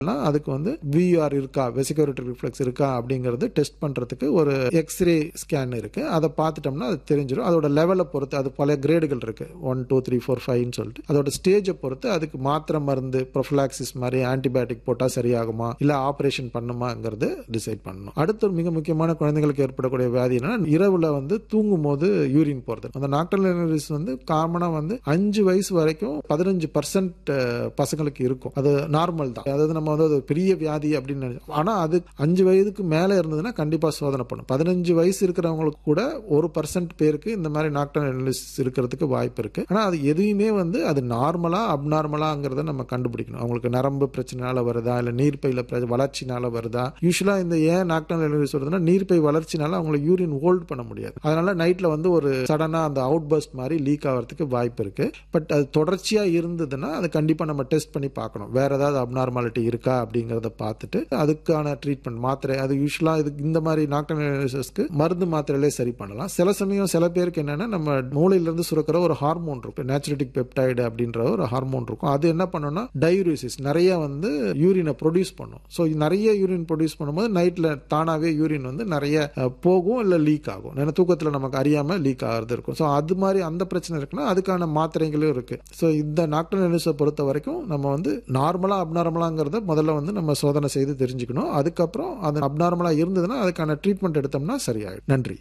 அதுக்கு வந்து விஆர் இருக்கா வெசிகோரிட்டி ரிஃப்ளெக்ஸ் இருக்கா அப்படிங்கிறது டெஸ்ட் பண்றதுக்கு ஒரு எக்ஸ்ரே ஸ்கேன் இருக்கு அதை பார்த்துட்டோம்னா அது தெரிஞ்சிடும் அதோட லெவலை பொறுத்து அது பல கிரேடுகள் இருக்கு ஒன் டூ த்ரீ ஃபோர் ஃபைவ்னு சொல்லிட்டு அதோட ஸ்டேஜை பொறுத்து அதுக்கு மாத்திரை மருந்து ப்ரொஃபிளாக்சிஸ் மாதிரி ஆன்டிபயோட்டிக் போட்டா சரியாகுமா இல்ல ஆபரேஷன் பண்ணுமாங்கிறது டிசைட் பண்ணணும் அடுத்து ஒரு மிக முக்கியமான குழந்தைகளுக்கு ஏற்படக்கூடிய வியாதி என்னன்னா இரவுல வந்து தூங்கும் போது யூரின் போறது அந்த நாக்டல் வந்து காமனா வந்து அஞ்சு வயசு வரைக்கும் பதினஞ்சு பர்சன்ட் பசங்களுக்கு இருக்கும் அது நார்மல் தான் அதாவது நம்ம வந்து அது பெரிய வியாதி அப்படின்னு நினைச்சோம் ஆனா அது அஞ்சு வயதுக்கு மேல இருந்ததுன்னா கண்டிப்பா சோதனை பண்ணும் பதினஞ்சு வயசு இருக்கிறவங்களுக்கு கூட ஒரு பர்சன்ட் பேருக்கு இந்த மாதிரி நாக்டல் இருக்கிறதுக்கு வாய்ப்பு இருக்கு ஆனா அது எதையுமே வந்து அது நார்மலா அப்நார்மலாங்கிறத நம்ம கண்டுபிடிக்கணும் அவங்களுக்கு நரம்பு பிரச்சனைனால வருதா இல்ல நீர்ப்பையில பிர- வளர்ச்சினால வருதா யூஸ்வலா இந்த ஏன் நாக்டல் வருதுன்னா நீர்ப்பை வளர்ச்சினால அவங்களுக்கு யூரின் ஹோல்ட் பண்ண முடியாது அதனால நைட்ல வந்து ஒரு சடனா அந்த அவுட் பஸ்ட் மாதிரி லீக் ஆகிறதுக்கு வாய்ப்பு இருக்கு பட் அது தொடர்ச்சியா இருந்ததுன்னா அது கண்டிப்பா நம்ம டெஸ்ட் பண்ணி பார்க்கணும் வேற ஏதாவது அப்நார்மாலிட்டி இருக்கா அப்படிங்கறத பார்த்துட்டு அதுக்கான ட்ரீட்மெண்ட் மாத்திரை அது யூஸ்வலா இது இந்த மாதிரி நாக்டல் மருந்து மாத்திரையிலே சரி பண்ணலாம் சில சமயம் சில பேருக்கு என்னன்னா நம்ம மூளையில இருந்து சுரக்கிற ஒரு ஹார்மோன் இருக்கும் நேச்சுரலிக் பெப்டைடு அப்படின்ற ஒரு ஹார்மோன் இருக்கும் அது என்ன பண்ணும்னா டையூரிசிஸ் நிறைய வந்து யூரினை ப்ரொடியூஸ் பண்ணும் ஸோ நிறைய யூரின் ப்ரொடியூஸ் பண்ணும்போது நைட்ல தானாவே யூரின் வந்து நிறைய அஹ், போகும் இல்ல லீக் ஆகும் ஏன்னா தூக்கத்துல நமக்கு அறியாம லீக் ஆகிறது இருக்கும் ஸோ அது மாதிரி அந்த பிரச்சனை இருக்குன்னா அதுக்கான மாத்திரைகளும் இருக்கு ஸோ இந்த நாக்டல் நியூஸை பொறுத்த வரைக்கும் நம்ம வந்து நார்மலா அப்நார்மலாங்கிறத முதல்ல வந்து நம்ம சோதனை செய்து தெரிஞ்சுக்கணும் அதுக்கப்புறம் அது அப்நார்மலா இருந்ததுன்னா அதுக்கான ட்ரீட்மெண்ட் எடுத்தோம்னா சரியாயிடும் நன்றி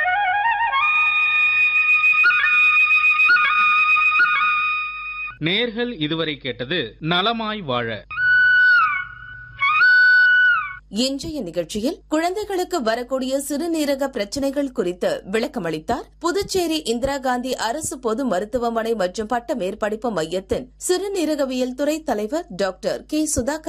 நேர்கள் இதுவரை கேட்டது நலமாய் வாழ இன்றைய நிகழ்ச்சியில் குழந்தைகளுக்கு வரக்கூடிய சிறுநீரக பிரச்சனைகள் குறித்து விளக்கமளித்தார் புதுச்சேரி இந்திரா காந்தி அரசு பொது மருத்துவமனை மற்றும் பட்ட மேற்படிப்பு மையத்தின் சிறுநீரகவியல் துறை தலைவர் டாக்டர் கே சுதாகர்